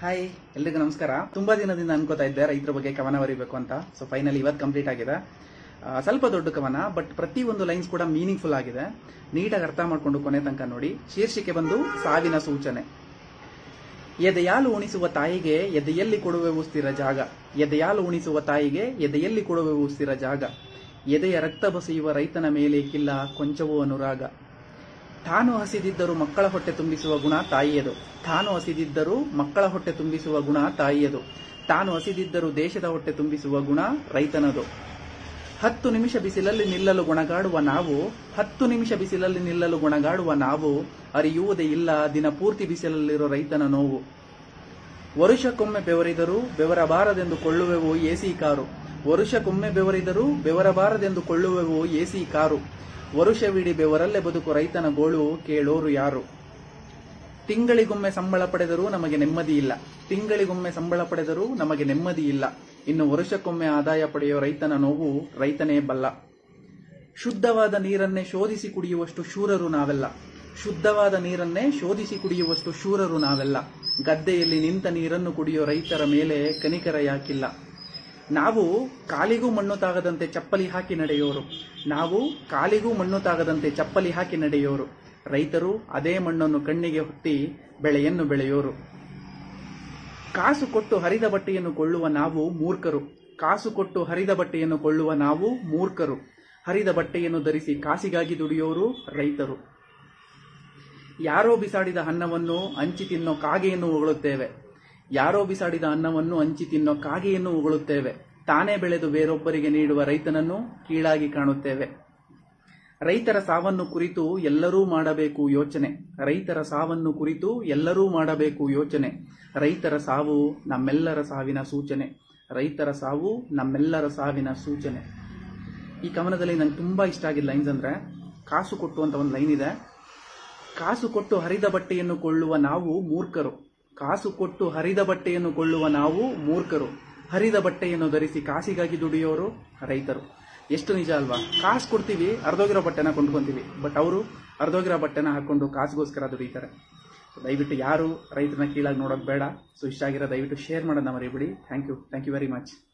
hi ಎಲ್ರಿಗೂ ನಮಸ್ಕಾರ ತುಂಬಾ ದಿನದಿಂದ ಅನ್ಕೋತಾ ಇದ್ದೆ ರೈತರ ಬಗ್ಗೆ ಕವನ ಬರೀಬೇಕು ಅಂತ ಸೊ ಫೈನಲ್ ಇವತ್ತು ಕಂಪ್ಲೀಟ್ ಆಗಿದೆ ಆ, ಸ್ವಲ್ಪ ದೊಡ್ಡ ಕವನ ಬಟ್ ಪ್ರತಿ ಒಂದು ಲೈನ್ಸ್ ಕೂಡ ಮೀನಿಂಗ್ಫುಲ್ ಆಗಿದೆ ನೀಟಾಗಿ ಅರ್ಥ ಮಾಡ್ಕೊಂಡು ಕೊನೆ ತನಕ ನೋಡಿ ಶೀರ್ಷಿಕೆ ಬಂದು ಸಾವಿನ ಸೂಚನೆ ಎದೆಯಾಲು ಉಣಿಸುವ ತಾಯಿಗೆ ಎದೆಯಲ್ಲಿ ಕೊಡುವೆವು ಸ್ಥಿರ ಜಾಗ ಎದೆಯಾಲು ಉಣಿಸುವ ತಾಯಿಗೆ ಎದೆಯಲ್ಲಿ ಕೊಡುವೆವು ಸ್ಥಿರ ಜಾಗ ಎದೆಯ ರಕ್ತ ಬಸಿಯುವ ರೈತನ ಮೇಲೆ ಕಿಲ್ಲ ಕೊಂಚವೂ ಅನುರಾಗ ತಾನು ಹಸಿದಿದ್ದರೂ ಮಕ್ಕಳ ಹೊಟ್ಟೆ ತುಂಬಿಸುವ ಗುಣ ತಾಯಿಯದು ತಾನು ಹಸಿದಿದ್ದರೂ ಮಕ್ಕಳ ಹೊಟ್ಟೆ ತುಂಬಿಸುವ ಗುಣ ತಾಯಿಯದು ತಾನು ಹಸಿದಿದ್ದರೂ ದೇಶದ ಹೊಟ್ಟೆ ತುಂಬಿಸುವ ಗುಣ ರೈತನದು ಹತ್ತು ನಿಮಿಷ ಬಿಸಿಲಲ್ಲಿ ನಿಲ್ಲಲು ಗುಣಗಾಡುವ ನಾವು ಹತ್ತು ನಿಮಿಷ ಬಿಸಿಲಲ್ಲಿ ನಿಲ್ಲಲು ಗುಣಗಾಡುವ ನಾವು ಅರಿಯುವುದೇ ಇಲ್ಲ ದಿನ ಪೂರ್ತಿ ಬಿಸಿಲಲ್ಲಿರೋ ರೈತನ ನೋವು ವರುಷಕ್ಕೊಮ್ಮೆ ಬೆವರಿದರೂ ಬೆವರಬಾರದೆಂದು ಕೊಳ್ಳುವೆವು ಎಸಿ ಕಾರು ವರುಷಕ್ಕೊಮ್ಮೆ ಬೆವರಿದರೂ ಬೆವರಬಾರದೆಂದು ಕೊಳ್ಳುವೆವು ಎಸಿ ಕಾರು ವರುಷವಿಡೀ ಬೆವರಲ್ಲೇ ಬದುಕು ರೈತನ ಗೋಳು ಕೇಳೋರು ಯಾರು ತಿಂಗಳಿಗೊಮ್ಮೆ ಸಂಬಳ ಪಡೆದರೂ ನಮಗೆ ನೆಮ್ಮದಿ ಇಲ್ಲ ತಿಂಗಳಿಗೊಮ್ಮೆ ಸಂಬಳ ಪಡೆದರೂ ನಮಗೆ ನೆಮ್ಮದಿ ಇಲ್ಲ ಇನ್ನು ವರ್ಷಕ್ಕೊಮ್ಮೆ ಆದಾಯ ಪಡೆಯೋ ರೈತನ ನೋವು ರೈತನೇ ಬಲ್ಲ ಶುದ್ಧವಾದ ನೀರನ್ನೇ ಶೋಧಿಸಿ ಕುಡಿಯುವಷ್ಟು ಶೂರರು ನಾವೆಲ್ಲ ಶುದ್ಧವಾದ ನೀರನ್ನೇ ಶೋಧಿಸಿ ಕುಡಿಯುವಷ್ಟು ಶೂರರು ನಾವೆಲ್ಲ ಗದ್ದೆಯಲ್ಲಿ ನಿಂತ ನೀರನ್ನು ಕುಡಿಯೋ ರೈತರ ಮೇಲೆ ಕನಿಕರ ಯಾಕಿಲ್ಲ ನಾವು ಕಾಲಿಗೂ ಮಣ್ಣು ತಾಗದಂತೆ ಚಪ್ಪಲಿ ಹಾಕಿ ನಡೆಯೋರು ನಾವು ಕಾಲಿಗೂ ಮಣ್ಣು ತಾಗದಂತೆ ಚಪ್ಪಲಿ ಹಾಕಿ ನಡೆಯೋರು ರೈತರು ಅದೇ ಮಣ್ಣನ್ನು ಕಣ್ಣಿಗೆ ಹೊತ್ತಿ ಬೆಳೆಯನ್ನು ಬೆಳೆಯೋರು ಕಾಸು ಕೊಟ್ಟು ಹರಿದ ಬಟ್ಟೆಯನ್ನು ಕೊಳ್ಳುವ ನಾವು ಮೂರ್ಖರು ಕಾಸು ಕೊಟ್ಟು ಹರಿದ ಬಟ್ಟೆಯನ್ನು ಕೊಳ್ಳುವ ನಾವು ಮೂರ್ಖರು ಹರಿದ ಬಟ್ಟೆಯನ್ನು ಧರಿಸಿ ಕಾಸಿಗಾಗಿ ದುಡಿಯೋರು ರೈತರು ಯಾರೋ ಬಿಸಾಡಿದ ಅನ್ನವನ್ನು ಹಂಚಿ ತಿನ್ನೋ ಕಾಗೆಯನ್ನು ಉಗುಳುತ್ತೇವೆ ಯಾರೋ ಬಿಸಾಡಿದ ಅನ್ನವನ್ನು ಹಂಚಿ ತಿನ್ನೋ ಕಾಗೆಯನ್ನು ಉಗುಳುತ್ತೇವೆ ತಾನೇ ಬೆಳೆದು ಬೇರೊಬ್ಬರಿಗೆ ನೀಡುವ ರೈತನನ್ನು ಕೀಳಾಗಿ ಕಾಣುತ್ತೇವೆ ರೈತರ ಸಾವನ್ನು ಕುರಿತು ಎಲ್ಲರೂ ಮಾಡಬೇಕು ಯೋಚನೆ ರೈತರ ಸಾವನ್ನು ಕುರಿತು ಎಲ್ಲರೂ ಮಾಡಬೇಕು ಯೋಚನೆ ರೈತರ ಸಾವು ನಮ್ಮೆಲ್ಲರ ಸಾವಿನ ಸೂಚನೆ ರೈತರ ಸಾವು ನಮ್ಮೆಲ್ಲರ ಸಾವಿನ ಸೂಚನೆ ಈ ಕವನದಲ್ಲಿ ನಂಗೆ ತುಂಬಾ ಇಷ್ಟ ಆಗಿದ್ದ ಲೈನ್ಸ್ ಅಂದ್ರೆ ಕಾಸು ಕೊಟ್ಟು ಅಂತ ಒಂದು ಲೈನ್ ಇದೆ ಕಾಸು ಕೊಟ್ಟು ಹರಿದ ಬಟ್ಟೆಯನ್ನು ಕೊಳ್ಳುವ ನಾವು ಮೂರ್ಖರು ಕಾಸು ಕೊಟ್ಟು ಹರಿದ ಬಟ್ಟೆಯನ್ನು ಕೊಳ್ಳುವ ನಾವು ಮೂರ್ಖರು ಹರಿದ ಬಟ್ಟೆಯನ್ನು ಧರಿಸಿ ಕಾಸಿಗಾಗಿ ದುಡಿಯೋರು ರೈತರು ಎಷ್ಟು ನಿಜ ಅಲ್ವಾ ಕಾಸು ಕೊಡ್ತೀವಿ ಅರ್ಧೋಗಿರೋ ಬಟ್ಟೆನ ಕೊಂಡ್ಕೊಂತೀವಿ ಬಟ್ ಅವರು ಅರ್ಧೋಗಿರೋ ಬಟ್ಟೆನ ಹಾಕೊಂಡು ಕಾಸಿಗೋಸ್ಕರ ದುಡಿತಾರೆ ದಯವಿಟ್ಟು ಯಾರು ರೈತರನ್ನ ಕೀಳಾಗಿ ನೋಡೋದು ಬೇಡ ಸೊ ಇಷ್ಟ ಆಗಿರೋ ದಯವಿಟ್ಟು ಶೇರ್ ಮಾಡೋದನ್ನ ಮರಿಬಿಡಿ thank you thank you very much